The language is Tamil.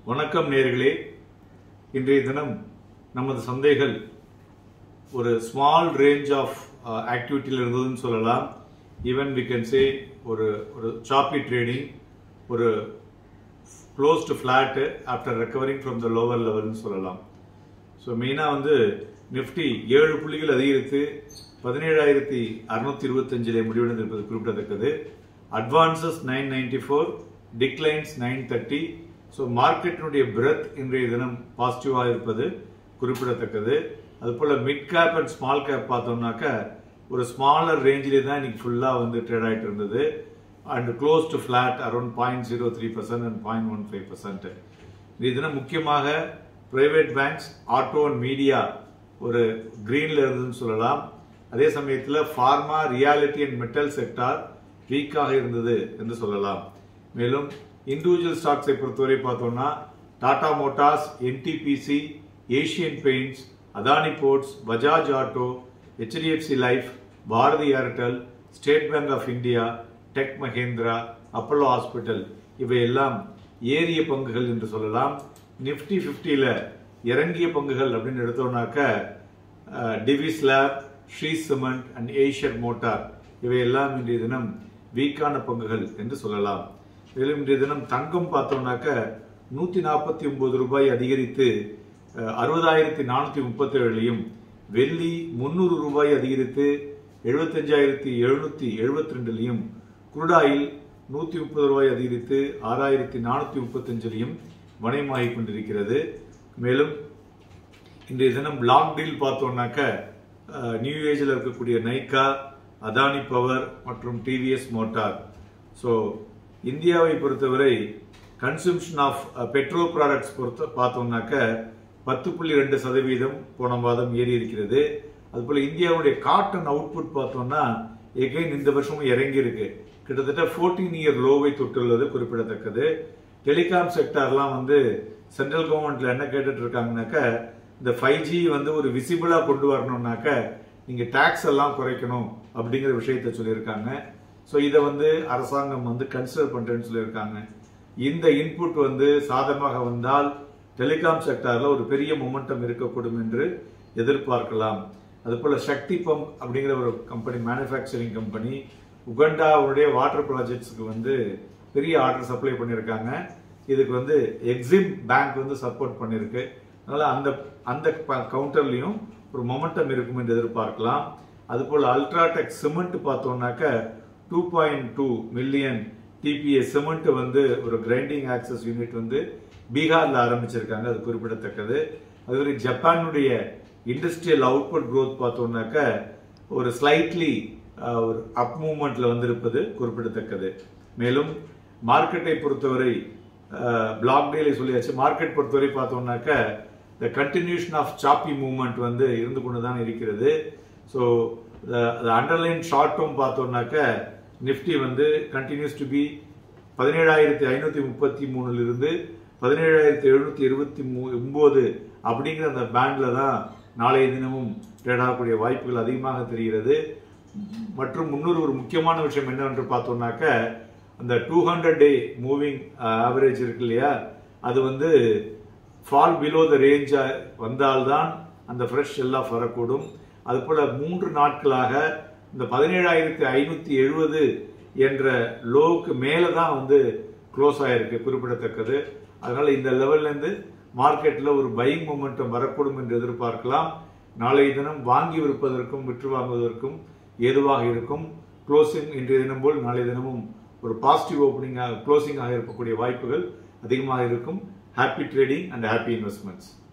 வணக்கம் நேர்களே இன்றைய தினம் நமது சந்தைகள் ஒரு ஸ்மால் ரேஞ்ச் ஆஃப் ஆக்டிவிட்டியில் இருந்ததுன்னு சொல்லலாம் ஈவன் வி கேன் சே ஒரு ஒரு சாப்பி ட்ரேடிங் ஒரு close to flat after recovering from the lower லெவல்னு சொல்லலாம் ஸோ மெயினாக வந்து நிஃப்டி ஏழு புள்ளிகள் அதிகரித்து பதினேழாயிரத்தி அறுநூத்தி இருபத்தஞ்சிலே முடிவடைந்திருப்பது குறிப்பிடத்தக்கது advances nine ninety four declines nine thirty so மார்க்கெட்டினுடைய பிரெத் இன்றைய தினம் பாசிட்டிவாக இருப்பது குறிப்பிடத்தக்கது அதுபோல் mid cap and small cap பார்த்தோம்னாக்க ஒரு ஸ்மாலர் ரேஞ்சிலே தான் இன்னைக்கு ஃபுல்லாக வந்து ட்ரேட் ஆகிட்டு இருந்தது and close to flat around point zero three percent and point one five percent இந்த தினம் முக்கியமாக private banks auto and media ஒரு கிரீன்ல இருந்ததுன்னு சொல்லலாம் அதே சமயத்தில் pharma realty and metal sector வீக்காக இருந்தது என்று சொல்லலாம் மேலும் இண்டிவிஜுவல் ஸ்டாக்ஸை பொறுத்தவரை பார்த்தோம்னா Tata motors NTPC Asian paints Adani ports Bajaj auto HDFC life Bharti Airtel State Bank of India tech Mahindra Apollo hospital இவையெல்லாம் ஏறிய பங்குகள் என்று சொல்லலாம் நிஃப்டி ஃபிஃப்டியில் இறங்கிய பங்குகள் அப்படின்னு எடுத்தோம்னாக்க Divi's lab Shree cement and Eicher motor இவையெல்லாம் இன்றைய தினம் வீக்கான பங்குகள் என்று சொல்லலாம் மேலும் இன்றைய தினம் தங்கம் பார்த்தோம்னாக்க நூத்தி நாற்பத்தி ஒன்பது ரூபாய் அதிகரித்து அறுபதாயிரத்தி நானூத்தி முப்பத்தி ஏழுலையும் வெள்ளி முன்னூறு ரூபாய் அதிகரித்து எழுபத்தஞ்சாயிரத்தி எழுநூத்தி எழுபத்தி ரெண்டுலையும் குருடாயில் நூத்தி முப்பது ரூபாய் அதிகரித்து ஆறாயிரத்தி நானூத்தி முப்பத்தஞ்சிலையும் வணிகமாகிக் கொண்டிருக்கிறது மேலும் இன்றைய தினம் லாக் டீல் பார்த்தோம்னாக்க நியூ ஏஜில் இருக்கக்கூடிய நைக்கா அதானி பவர் மற்றும் டிவிஎஸ் மோட்டார் ஸோ இந்தியாவை பொறுத்தவரை கன்சம்ஷன் ஆஃப் பெட்ரோ ப்ராடக்ட்ஸ் பொறுத்த பார்த்தோம்னாக்க பத்து புள்ளி ரெண்டு சதவீதம் போன மாதம் ஏறி இருக்கிறது அதுபோல இந்தியாவுடைய காட்டன் அவுட்புட் பார்த்தோம்னா எகைன் இந்த வருஷமும் இறங்கி இருக்கு கிட்டத்தட்ட ஃபோர்டீன் இயர் லோவை தொட்டுள்ளது குறிப்பிடத்தக்கது டெலிகாம் செக்டார்லாம் வந்து சென்ட்ரல் கவர்மெண்ட்ல என்ன கேட்டுட்டு இருக்காங்கனாக்க இந்த ஃபைவ் ஜி வந்து ஒரு விசிபிளா கொண்டு வரணும்னாக்க நீங்க டாக்ஸ் எல்லாம் குறைக்கணும் அப்படிங்கிற விஷயத்த சொல்லியிருக்காங்க ஸோ இதை வந்து அரசாங்கம் வந்து கன்சிடர் பண்றேன்னு சொல்லியிருக்காங்க இந்த இன்புட் வந்து சாதகமாக வந்தால் டெலிகாம் செக்டார்ல ஒரு பெரிய மொமெண்டம் இருக்கக்கூடும் என்று எதிர்பார்க்கலாம் அதுபோல சக்தி பம்ப் அப்படிங்கிற ஒரு கம்பெனி மேனுஃபேக்சரிங் கம்பெனி உகண்டாவுடைய வாட்டர் ப்ராஜெக்ட்ஸ்க்கு வந்து பெரிய ஆர்டர் சப்ளை பண்ணியிருக்காங்க இதுக்கு வந்து எக்ஸிம் பேங்க் வந்து சப்போர்ட் பண்ணியிருக்கு அதனால அந்த அந்த கவுண்டர்லையும் ஒரு மொமெண்டம் இருக்கும் என்று எதிர்பார்க்கலாம் அதுபோல் அல்ட்ராடெக் சிமெண்ட் பார்த்தோம்னாக்க two point two million TPA cement வந்து ஒரு கிரைண்டிங் ஆக்சஸ் யூனிட் வந்து பீகார்ல ஆரம்பிச்சிருக்காங்க அது குறிப்பிடத்தக்கது அதுவரை ஜப்பானுடைய இண்டஸ்ட்ரியல் அவுட்புட் க்ரோத் பார்த்தோம்னாக்க ஒரு ஸ்லைட்லி ஒரு அப் மூவ்மெண்ட்ல வந்திருப்பது குறிப்பிடத்தக்கது மேலும் மார்க்கெட்டை பொறுத்தவரை பிளாக் டேல சொல்லியாச்சு மார்க்கெட் பொறுத்தவரை பார்த்தோம்னாக்க the continuation of choppy movement வந்து இருந்து கொண்டு தான் இருக்கிறது ஸோ அண்டர்லைன் ஷார்ட் டேர்ம் பார்த்தோம்னாக்க நிஃப்டி வந்து கண்டினியூஸ் டு பி பதினேழாயிரத்தி ஐநூத்தி முப்பத்தி மூணுல இருந்து பதினேழாயிரத்தி எழுநூத்தி இருபத்தி மூ ஒன்பது அப்படிங்கிற அந்த பேண்ட்ல தான் நாளைய தினமும் ட்ரேட் ஆகக்கூடிய வாய்ப்புகள் அதிகமாக தெரிகிறது மற்றும் முன்னொரு ஒரு முக்கியமான விஷயம் என்னவென்று பார்த்தோம்னாக்க அந்த two hundred day moving average இருக்கு இல்லையா அது வந்து ஃபால் பிலோ த ரேஞ்சா வந்தால்தான் அந்த ஃப்ரெஷ் எல்லாம் வரக்கூடும் அதுபோல மூன்று நாட்களாக இந்த பதினேழாயிரத்தி ஐநூத்தி எழுபது என்ற லோவுக்கு மேலே தான் வந்து க்ளோஸ் ஆயிருக்கு குறிப்பிடத்தக்கது அதனால இந்த லெவல்ல இருந்து மார்க்கெட்ல ஒரு பையிங் மூமெண்டம் வரக்கூடும் என்று எதிர்பார்க்கலாம் நாளைய தினம் வாங்கி விற்பதற்கும் விற்று வாங்குவதற்கும் ஏதுவாக இருக்கும் க்ளோசிங் இன்றைய தினம் போல் நாளைய தினமும் ஒரு பாசிட்டிவ் ஓப்பனிங்காக க்ளோசிங்காக இருக்கக்கூடிய வாய்ப்புகள் அதிகமாக இருக்கும் happy trading and happy investments